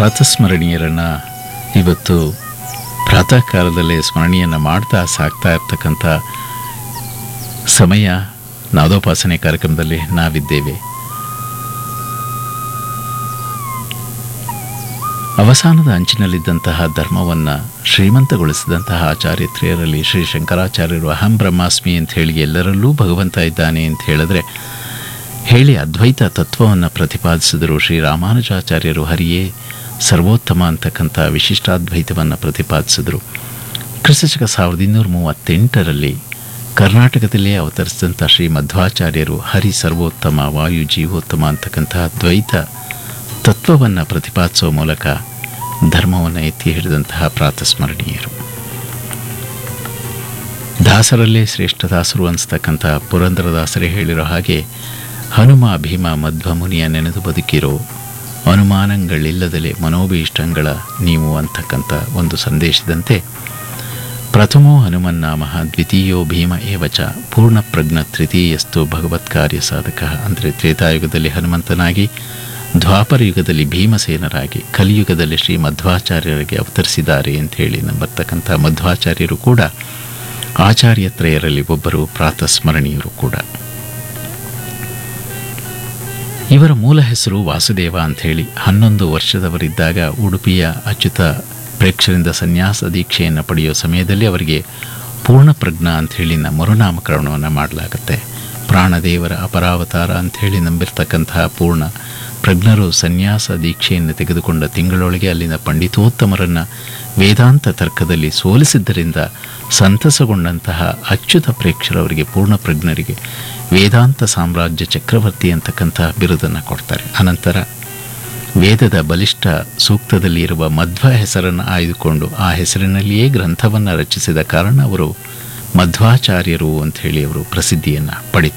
ಪ್ರಾತಸ್ಮರಣೀಯರನ್ನು ಇವತ್ತು ಪ್ರಾತಃ ಕಾಲದಲ್ಲೇ ಸ್ಮರಣೆಯನ್ನು ಮಾಡ್ತಾ ಸಾಕ್ತಾ ಇರ್ತಕ್ಕಂಥ ಸಮಯ ನಾದೋಪಾಸನೆ ಕಾರ್ಯಕ್ರಮದಲ್ಲಿ ನಾವಿದ್ದೇವೆ ಅವಸಾನದ ಅಂಚಿನಲ್ಲಿದ್ದಂತಹ ಧರ್ಮವನ್ನು ಶ್ರೀಮಂತಗೊಳಿಸಿದಂತಹ ಆಚಾರ್ಯತ್ರಿಯರಲ್ಲಿ ಶ್ರೀ ಶಂಕರಾಚಾರ್ಯರು ಅಹಂ ಬ್ರಹ್ಮಾಸ್ಮಿ ಅಂತ ಹೇಳಿ ಎಲ್ಲರಲ್ಲೂ ಭಗವಂತ ಇದ್ದಾನೆ ಅಂತ ಹೇಳಿದ್ರೆ ಹೇಳಿ ಅದ್ವೈತ ತತ್ವವನ್ನು ಪ್ರತಿಪಾದಿಸಿದರು ಶ್ರೀ ರಾಮಾನುಜಾಚಾರ್ಯರು ಹರಿಯೇ ಸರ್ವೋತ್ತಮ ಅಂತಕ್ಕಂಥ ವಿಶಿಷ್ಟಾದ್ವೈತವನ್ನು ಪ್ರತಿಪಾದಿಸಿದರು ಕ್ರಿಸ್ತಶಕ ಸಾವಿರದ ಇನ್ನೂರ ಮೂವತ್ತೆಂಟರಲ್ಲಿ ಕರ್ನಾಟಕದಲ್ಲೇ ಅವತರಿಸಿದಂಥ ಶ್ರೀ ಮಧ್ವಾಚಾರ್ಯರು ಹರಿ ಸರ್ವೋತ್ತಮ ವಾಯು ಜೀವೋತ್ತಮ ಅಂತಕ್ಕಂತಹ ದ್ವೈತ ತತ್ವವನ್ನು ಪ್ರತಿಪಾದಿಸುವ ಮೂಲಕ ಧರ್ಮವನ್ನು ಎತ್ತಿ ಹಿಡಿದಂತಹ ಪ್ರಾತಸ್ಮರಣೀಯರು ದಾಸರಲ್ಲೇ ಶ್ರೇಷ್ಠ ದಾಸರು ಅನಿಸ್ತಕ್ಕಂಥ ಪುರಂದರದಾಸರೇ ಹೇಳಿರೋ ಹಾಗೆ ಹನುಮ ಭೀಮ ಮಧ್ವ ಮುನಿಯ ನೆನೆದು ಬದುಕಿರೋ ಅನುಮಾನಗಳಿಲ್ಲದಲೇ ಮನೋಭೀಷ್ಟಂಗಳ ನೀವು ಅಂತಕ್ಕಂಥ ಒಂದು ಸಂದೇಶದಂತೆ ಪ್ರಥಮೋ ಹನುಮನ್ನಾಮ ದ್ವಿತೀಯೋ ಭೀಮ ಏವಚ ಪೂರ್ಣ ಪ್ರಜ್ಞ ತೃತೀಯಸ್ತು ಭಗವತ್ ಕಾರ್ಯ ಸಾಧಕ ಅಂದರೆ ತ್ರೇತಾಯುಗದಲ್ಲಿ ಹನುಮಂತನಾಗಿ ದ್ವಾಪರ ಯುಗದಲ್ಲಿ ಭೀಮಸೇನರಾಗಿ ಕಲಿಯುಗದಲ್ಲಿ ಶ್ರೀ ಮಧ್ವಾಚಾರ್ಯರಿಗೆ ಅವತರಿಸಿದ್ದಾರೆ ಅಂತ ಹೇಳಿ ನಂಬರ್ತಕ್ಕಂಥ ಮಧ್ವಾಚಾರ್ಯರು ಕೂಡ ಆಚಾರ್ಯತ್ರಯರಲ್ಲಿ ಒಬ್ಬರು ಪ್ರಾತಸ್ಮರಣೀಯರು ಕೂಡ ಇವರ ಮೂಲ ಹೆಸರು ವಾಸುದೇವ ಅಂಥೇಳಿ ಹನ್ನೊಂದು ವರ್ಷದವರಿದ್ದಾಗ ಉಡುಪಿಯ ಅಚ್ಯುತ ಪ್ರೇಕ್ಷರಿಂದ ಸನ್ಯಾಸ ದೀಕ್ಷೆಯನ್ನು ಪಡೆಯೋ ಸಮಯದಲ್ಲಿ ಅವರಿಗೆ ಪೂರ್ಣಪ್ರಜ್ಞ ಅಂಥೇಳಿ ನ ಮರುನಾಮಕರಣವನ್ನು ಮಾಡಲಾಗುತ್ತೆ ಪ್ರಾಣದೇವರ ಅಪರಾವತಾರ ಅಂಥೇಳಿ ನಂಬಿರ್ತಕ್ಕಂತಹ ಪೂರ್ಣ ಪ್ರಜ್ಞರು ಸನ್ಯಾಸ ದೀಕ್ಷೆಯನ್ನು ತೆಗೆದುಕೊಂಡ ತಿಂಗಳೊಳಗೆ ಅಲ್ಲಿನ ಪಂಡಿತೋತ್ತಮರನ್ನು ವೇದಾಂತ ತರ್ಕದಲ್ಲಿ ಸೋಲಿಸಿದ್ದರಿಂದ ಸಂತಸಗೊಂಡಂತಹ ಅಚ್ಯುತ ಪ್ರೇಕ್ಷರವರಿಗೆ ಪೂರ್ಣ ಪ್ರಜ್ಞರಿಗೆ ವೇದಾಂತ ಸಾಮ್ರಾಜ್ಯ ಚಕ್ರವರ್ತಿ ಅಂತಕ್ಕಂತಹ ಬಿರುದನ್ನು ಕೊಡ್ತಾರೆ ಅನಂತರ ವೇದದ ಬಲಿಷ್ಠ ಸೂಕ್ತದಲ್ಲಿ ಇರುವ ಮಧ್ವ ಹೆಸರನ್ನು ಆಯ್ದುಕೊಂಡು ಆ ಹೆಸರಿನಲ್ಲಿಯೇ ಗ್ರಂಥವನ್ನು ರಚಿಸಿದ ಕಾರಣ ಅವರು ಮಧ್ವಾಚಾರ್ಯರು ಅಂಥೇಳಿ ಅವರು ಪ್ರಸಿದ್ಧಿಯನ್ನು ಪಡಿತಾರೆ